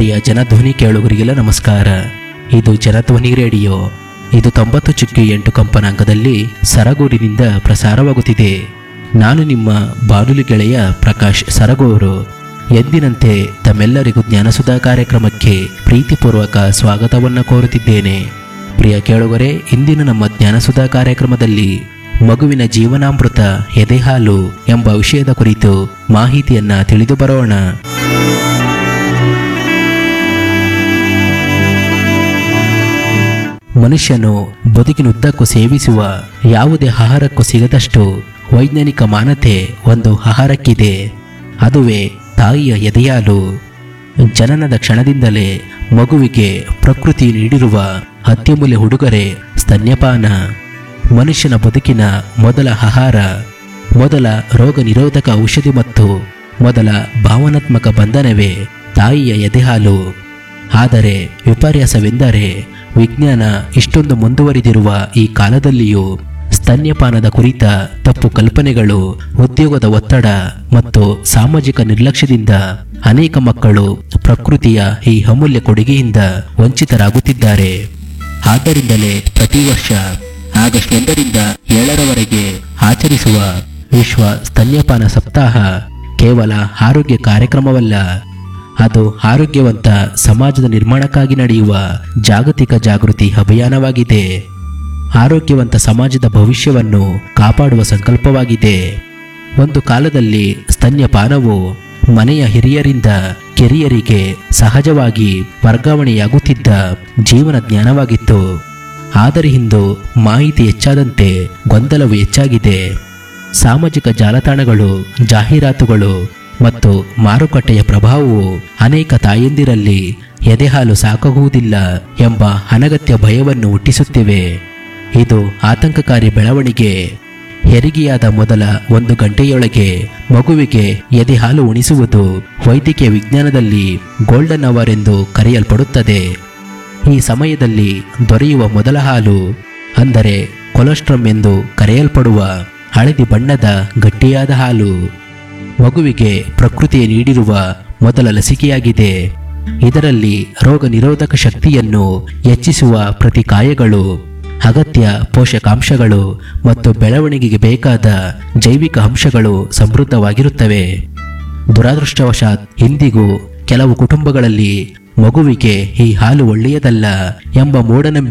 ಪ್ರಿಯ ಜನಧ್ವನಿ ಕೇಳುಗರಿಗೆಲ್ಲ ನಮಸ್ಕಾರ ಇದು ಜನಧ್ವನಿ ರೇಡಿಯೋ ಇದು ತೊಂಬತ್ತು ಚುಕ್ಕಿ ಎಂಟು ಕಂಪನಾಂಕದಲ್ಲಿ ಸರಗೂರಿನಿಂದ ಪ್ರಸಾರವಾಗುತ್ತಿದೆ ನಾನು ನಿಮ್ಮ ಬಾನುಲಿ ಗೆಳೆಯ ಪ್ರಕಾಶ್ ಸರಗೂರು ಎಂದಿನಂತೆ ತಮ್ಮೆಲ್ಲರಿಗೂ ಜ್ಞಾನಸುಧಾ ಕಾರ್ಯಕ್ರಮಕ್ಕೆ ಪ್ರೀತಿಪೂರ್ವಕ ಸ್ವಾಗತವನ್ನು ಕೋರುತ್ತಿದ್ದೇನೆ ಪ್ರಿಯ ಕೇಳುಗರೆ ಇಂದಿನ ನಮ್ಮ ಜ್ಞಾನಸುಧಾ ಕಾರ್ಯಕ್ರಮದಲ್ಲಿ ಮಗುವಿನ ಜೀವನಾಮೃತ ಎದೆಹಾಲು ಎಂಬ ವಿಷಯದ ಕುರಿತು ಮಾಹಿತಿಯನ್ನ ತಿಳಿದು ಬರೋಣ ಮನುಷ್ಯನು ಬದುಕಿನುದ್ದಕ್ಕೂ ಸೇವಿಸುವ ಯಾವುದೇ ಆಹಾರಕ್ಕೂ ಸಿಗದಷ್ಟು ವೈಜ್ಞಾನಿಕ ಮಾನತೆ ಒಂದು ಆಹಾರಕ್ಕಿದೆ ಅದುವೇ ತಾಯಿಯ ಎದೆಯಾಲು ಜನನದ ಕ್ಷಣದಿಂದಲೇ ಮಗುವಿಗೆ ಪ್ರಕೃತಿ ನೀಡಿರುವ ಅತ್ಯಮೂಲ್ಯ ಉಡುಗೊರೆ ಸ್ತನ್ಯಪಾನ ಮನುಷ್ಯನ ಬದುಕಿನ ಮೊದಲ ಆಹಾರ ಮೊದಲ ರೋಗ ನಿರೋಧಕ ಔಷಧಿ ಮತ್ತು ಮೊದಲ ಭಾವನಾತ್ಮಕ ಬಂಧನವೇ ತಾಯಿಯ ಎದೆಹಾಲು ಆದರೆ ವಿಪರ್ಯಾಸವೆಂದರೆ ವಿಜ್ಞಾನ ಇಷ್ಟೊಂದು ಮುಂದುವರಿದಿರುವ ಈ ಕಾಲದಲ್ಲಿಯೂ ಸ್ತನ್ಯಪಾನದ ಕುರಿತ ತಪ್ಪು ಕಲ್ಪನೆಗಳು ಉದ್ಯೋಗದ ಒತ್ತಡ ಮತ್ತು ಸಾಮಾಜಿಕ ನಿರ್ಲಕ್ಷ್ಯದಿಂದ ಅನೇಕ ಮಕ್ಕಳು ಪ್ರಕೃತಿಯ ಈ ಅಮೂಲ್ಯ ಕೊಡುಗೆಯಿಂದ ವಂಚಿತರಾಗುತ್ತಿದ್ದಾರೆ ಆದ್ದರಿಂದಲೇ ಪ್ರತಿ ವರ್ಷ ಆಗಸ್ಟ್ ಒಂದರಿಂದ ಏಳರವರೆಗೆ ಆಚರಿಸುವ ವಿಶ್ವ ಸ್ತನ್ಯಪಾನ ಸಪ್ತಾಹ ಕೇವಲ ಆರೋಗ್ಯ ಕಾರ್ಯಕ್ರಮವಲ್ಲ ಅದು ಆರೋಗ್ಯವಂತ ಸಮಾಜದ ನಿರ್ಮಾಣಕ್ಕಾಗಿ ನಡೆಯುವ ಜಾಗತಿಕ ಜಾಗೃತಿ ಅಭಿಯಾನವಾಗಿದೆ ಆರೋಗ್ಯವಂತ ಸಮಾಜದ ಭವಿಷ್ಯವನ್ನು ಕಾಪಾಡುವ ಸಂಕಲ್ಪವಾಗಿದೆ ಒಂದು ಕಾಲದಲ್ಲಿ ಸ್ತನ್ಯಪಾನವು ಮನೆಯ ಹಿರಿಯರಿಂದ ಕಿರಿಯರಿಗೆ ಸಹಜವಾಗಿ ವರ್ಗಾವಣೆಯಾಗುತ್ತಿದ್ದ ಜೀವನ ಜ್ಞಾನವಾಗಿತ್ತು ಆದರೆ ಇಂದು ಮಾಹಿತಿ ಹೆಚ್ಚಾದಂತೆ ಗೊಂದಲವು ಹೆಚ್ಚಾಗಿದೆ ಸಾಮಾಜಿಕ ಜಾಲತಾಣಗಳು ಜಾಹೀರಾತುಗಳು ಮತ್ತು ಮಾರುಕಟ್ಟೆಯ ಪ್ರಭಾವವು ಅನೇಕ ತಾಯಂದಿರಲ್ಲಿ ಎದೆಹಾಲು ಸಾಕಾಗುವುದಿಲ್ಲ ಎಂಬ ಅನಗತ್ಯ ಭಯವನ್ನು ಹುಟ್ಟಿಸುತ್ತಿವೆ ಇದು ಆತಂಕಕಾರಿ ಬೆಳವಣಿಗೆ ಹೆರಿಗೆಯಾದ ಮೊದಲ ಒಂದು ಗಂಟೆಯೊಳಗೆ ಮಗುವಿಗೆ ಎದೆ ಹಾಲು ಉಣಿಸುವುದು ವೈದ್ಯಕೀಯ ವಿಜ್ಞಾನದಲ್ಲಿ ಗೋಲ್ಡನ್ ಅವರ್ ಎಂದು ಕರೆಯಲ್ಪಡುತ್ತದೆ ಈ ಸಮಯದಲ್ಲಿ ದೊರೆಯುವ ಮೊದಲ ಹಾಲು ಅಂದರೆ ಕೊಲೆಸ್ಟ್ರಮ್ ಎಂದು ಕರೆಯಲ್ಪಡುವ ಹಳದಿ ಬಣ್ಣದ ಗಟ್ಟಿಯಾದ ಹಾಲು ಮಗುವಿಗೆ ಪ್ರಕೃತಿಯ ನೀಡಿರುವ ಮೊದಲ ಲಸಿಕೆಯಾಗಿದೆ ಇದರಲ್ಲಿ ರೋಗ ನಿರೋಧಕ ಶಕ್ತಿಯನ್ನು ಹೆಚ್ಚಿಸುವ ಪ್ರತಿಕಾಯಗಳು ಅಗತ್ಯ ಪೋಷಕಾಂಶಗಳು ಮತ್ತು ಬೆಳವಣಿಗೆಗೆ ಬೇಕಾದ ಜೈವಿಕ ಅಂಶಗಳು ಸಮೃದ್ಧವಾಗಿರುತ್ತವೆ ದುರಾದೃಷ್ಟವಶಾತ್ ಇಂದಿಗೂ ಕೆಲವು ಕುಟುಂಬಗಳಲ್ಲಿ ಮಗುವಿಗೆ ಈ ಹಾಲು ಒಳ್ಳೆಯದಲ್ಲ ಎಂಬ ಮೂಢನಂಬಿಕೆ